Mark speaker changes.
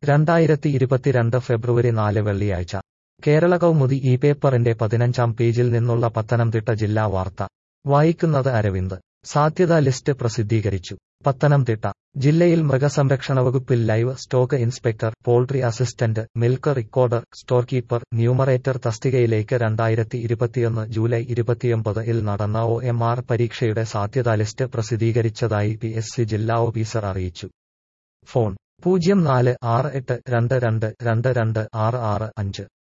Speaker 1: രണ്ടായിരത്തി ഇരുപത്തിരണ്ട് ഫെബ്രുവരി നാല് വെള്ളിയാഴ്ച കേരള കൗമുദി ഈ പേപ്പറിന്റെ പതിനഞ്ചാം പേജിൽ നിന്നുള്ള പത്തനംതിട്ട ജില്ലാ വാർത്ത വായിക്കുന്നത് അരവിന്ദ് സാധ്യതാ ലിസ്റ്റ് പ്രസിദ്ധീകരിച്ചു പത്തനംതിട്ട ജില്ലയിൽ മൃഗസംരക്ഷണ വകുപ്പിൽ livestock inspector poultry assistant milk recorder store keeper enumerator തസ്തികയിലേക്ക് രണ്ടായിരത്തി ഇരുപത്തിയൊന്ന് ജൂലൈ ഇരുപത്തിയൊമ്പത് ഇൽ നടന്ന ഒ എം ആർ പരീക്ഷയുടെ സാധ്യതാ ലിസ്റ്റ് പ്രസിദ്ധീകരിച്ചതായി പി എസ് സി ജില്ലാ ഓഫീസർ അറിയിച്ചു ഫോൺ പൂജ്യം നാല് ആറ് എട്ട് രണ്ട് രണ്ട് രണ്ട് രണ്ട് ആറ് ആറ് അഞ്ച്